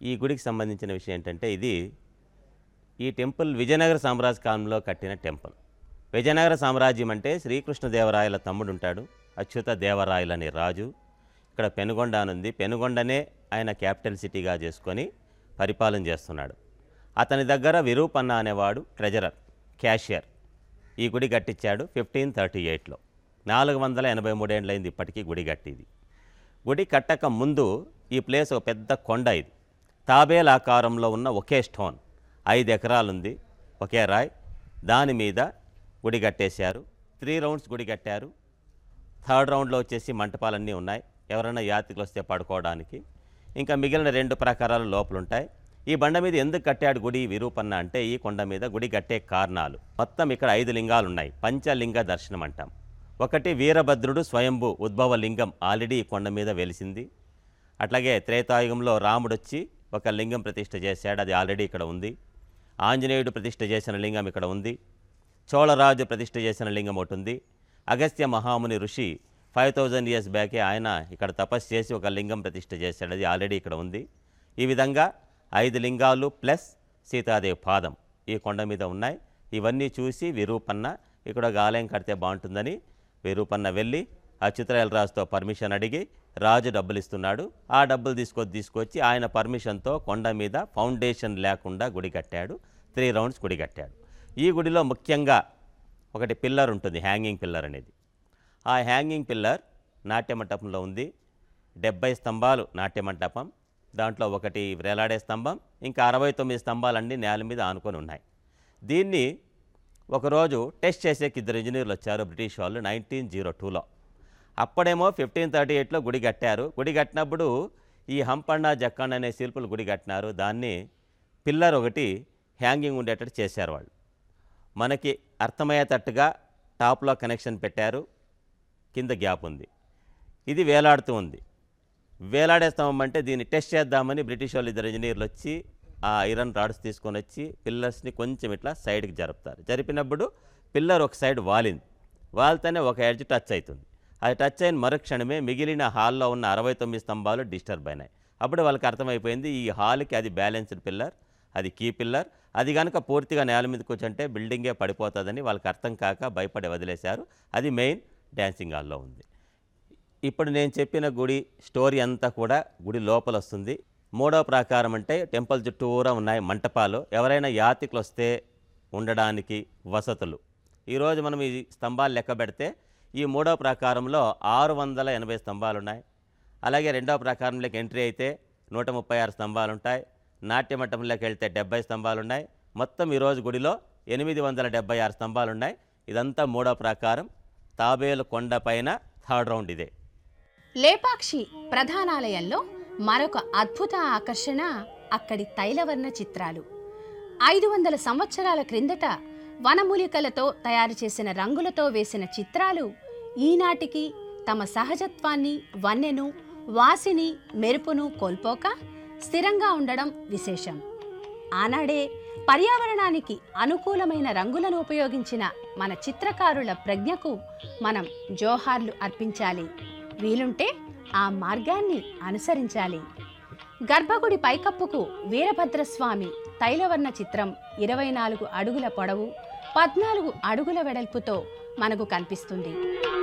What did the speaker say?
ఈ గుడికి సంబంధించిన విషయం ఏంటంటే ఇది ఈ టెంపుల్ విజయనగర సామ్రాజ్య కాలంలో కట్టిన టెంపుల్ విజయనగర సామ్రాజ్యం అంటే శ్రీకృష్ణదేవరాయల తమ్ముడు ఉంటాడు అచ్యుత దేవరాయలు అనే రాజు ఇక్కడ పెనుగొండ అని ఉంది పెనుగొండనే ఆయన క్యాపిటల్ సిటీగా చేసుకొని పరిపాలన చేస్తున్నాడు అతని దగ్గర విరూపన్న అనేవాడు ట్రెజరర్ క్యాషియర్ ఈ గుడి కట్టించాడు ఫిఫ్టీన్ థర్టీ ఎయిట్లో నాలుగు వందల ఎనభై మూడేళ్ళైంది ఇప్పటికీ గుడి కట్టిది గుడి కట్టక ముందు ఈ ప్లేస్ ఒక పెద్ద కొండ ఇది తాబేల్ ఆకారంలో ఉన్న ఒకే స్టోన్ ఐదు ఎకరాలుంది ఒకే రాయ్ దాని మీద గుడి కట్టేశారు త్రీ రౌండ్స్ గుడి కట్టారు థర్డ్ రౌండ్లో వచ్చేసి మంటపాలన్నీ ఉన్నాయి ఎవరైనా యాత్రికులు వస్తే పడుకోవడానికి ఇంకా మిగిలిన రెండు ప్రకారాలు లోపల ఉంటాయి ఈ బండ మీద ఎందుకు కట్టాడు గుడి విరూపన్న అంటే ఈ కొండ మీద గుడి కట్టే కారణాలు మొత్తం ఇక్కడ ఐదు లింగాలు ఉన్నాయి పంచలింగ దర్శనం అంటాం ఒకటి వీరభద్రుడు స్వయంభూ ఉద్భవ లింగం ఆల్రెడీ ఈ కొండ మీద వెలిసింది అట్లాగే త్రేతాయుగంలో రాముడు వచ్చి ఒక లింగం ప్రతిష్ఠ చేశాడు అది ఆల్రెడీ ఇక్కడ ఉంది ఆంజనేయుడు ప్రతిష్ఠ చేసిన లింగం ఇక్కడ ఉంది చోళరాజు ప్రతిష్ఠ చేసిన లింగం ఒకటి ఉంది అగస్త్య మహాముని ఋషి ఫైవ్ థౌజండ్ ఇయర్స్ బ్యాకే ఆయన ఇక్కడ తపస్సు చేసి ఒక లింగం ప్రతిష్ఠ చేశాడు అది ఆల్రెడీ ఇక్కడ ఉంది ఈ విధంగా ఐదు లింగాలు ప్లస్ సీతాదేవి పాదం ఈ కొండ మీద ఉన్నాయి ఇవన్నీ చూసి విరూపన్న ఇక్కడ ఒక ఆలయం కడితే బాగుంటుందని విరూపన్న వెళ్ళి అచ్యుతరాయలరాజుతో పర్మిషన్ అడిగి రాజు డబ్బులు ఇస్తున్నాడు ఆ డబ్బులు తీసుకొచ్చి తీసుకొచ్చి ఆయన పర్మిషన్తో కొండ మీద ఫౌండేషన్ లేకుండా గుడి కట్టాడు త్రీ రౌండ్స్ గుడి కట్టాడు ఈ గుడిలో ముఖ్యంగా ఒకటి పిల్లర్ ఉంటుంది హ్యాంగింగ్ పిల్లర్ అనేది ఆ హ్యాంగింగ్ పిల్లర్ నాట్యమంటపంలో ఉంది డెబ్బై స్తంభాలు నాట్యమంటపం దాంట్లో ఒకటి వేలాడే స్తంభం ఇంకా అరవై తొమ్మిది స్తంభాలన్నీ నేల మీద ఆనుకొని ఉన్నాయి దీన్ని ఒకరోజు టెస్ట్ చేసేకి ఇద్దరు ఇంజనీర్లు వచ్చారు బ్రిటిష్ వాళ్ళు నైన్టీన్ జీరో టూలో అప్పుడేమో ఫిఫ్టీన్ థర్టీ ఎయిట్లో గుడి కట్టారు గుడి కట్టినప్పుడు ఈ హంపన్న జక్కన్న అనే శిల్పులు గుడి కట్టినారు దాన్ని పిల్లర్ ఒకటి హ్యాంగింగ్ ఉండేటట్టు చేశారు వాళ్ళు మనకి అర్థమయ్యేటట్టుగా టాప్లో కనెక్షన్ పెట్టారు కింద గ్యాప్ ఉంది ఇది వేలాడుతూ ఉంది వేలాడే స్తంభం అంటే దీన్ని టెస్ట్ చేద్దామని బ్రిటిష్ వాళ్ళు ఇద్దరు ఇంజనీర్లు వచ్చి ఆ ఐరన్ రాడ్స్ తీసుకొని వచ్చి పిల్లర్స్ని కొంచెం ఇట్లా సైడ్కి జరుపుతారు జరిపినప్పుడు పిల్లర్ ఒక సైడ్ వాలింది వాలితేనే ఒక ఎడ్జ్ టచ్ అవుతుంది అది టచ్ అయిన మరుక్షణమే మిగిలిన హాల్లో ఉన్న అరవై తొమ్మిది స్తంభాలు డిస్టర్బ్ అయినాయి అప్పుడు వాళ్ళకి అర్థమైపోయింది ఈ హాల్కి అది బ్యాలెన్స్డ్ పిల్లర్ అది కీ పిల్లర్ అది కనుక పూర్తిగా నేల మీద కూర్చుంటే బిల్డింగే పడిపోతుందని వాళ్ళకి అర్థం కాక భయపడి వదిలేశారు అది మెయిన్ డ్యాన్సింగ్ హాల్లో ఉంది ఇప్పుడు నేను చెప్పిన గుడి స్టోరీ అంతా కూడా గుడి లోపల వస్తుంది మూడవ ప్రాకారం అంటే టెంపుల్ చుట్టూరా ఉన్నాయి మంటపాలు ఎవరైనా యాత్రికులు వస్తే ఉండడానికి వసతులు ఈరోజు మనం ఈ స్తంభాలు లెక్క పెడితే ఈ మూడవ ప్రాకారంలో ఆరు వందల ఎనభై స్తంభాలు ఉన్నాయి అలాగే రెండవ ప్రాకారంలోకి ఎంట్రీ అయితే నూట ముప్పై ఆరు స్తంభాలు ఉంటాయి నాట్య మంటపంలోకి వెళ్తే డెబ్బై స్తంభాలు ఉన్నాయి మొత్తం ఈరోజు గుడిలో ఎనిమిది వందల డెబ్బై ఆరు స్తంభాలు ఉన్నాయి ఇదంతా మూడవ ప్రాకారం తాబేలు కొండ పైన థర్డ్ రౌండ్ ఇదే లేపాక్షి ప్రధానాలయంలో మరొక అద్భుత ఆకర్షణ అక్కడి తైలవర్ణ చిత్రాలు ఐదు వందల సంవత్సరాల క్రిందట వనమూలికలతో తయారు చేసిన రంగులతో వేసిన చిత్రాలు ఈనాటికి తమ సహజత్వాన్ని వన్నెను వాసిని మెరుపును కోల్పోక స్థిరంగా ఉండడం విశేషం ఆనాడే పర్యావరణానికి అనుకూలమైన రంగులను ఉపయోగించిన మన చిత్రకారుల ప్రజ్ఞకు మనం జోహార్లు అర్పించాలి వీలుంటే ఆ మార్గాన్ని అనుసరించాలి గర్భగుడి పైకప్పుకు వీరభద్రస్వామి తైలవర్ణ చిత్రం ఇరవై నాలుగు అడుగుల పొడవు పద్నాలుగు అడుగుల వెడల్పుతో మనకు కనిపిస్తుంది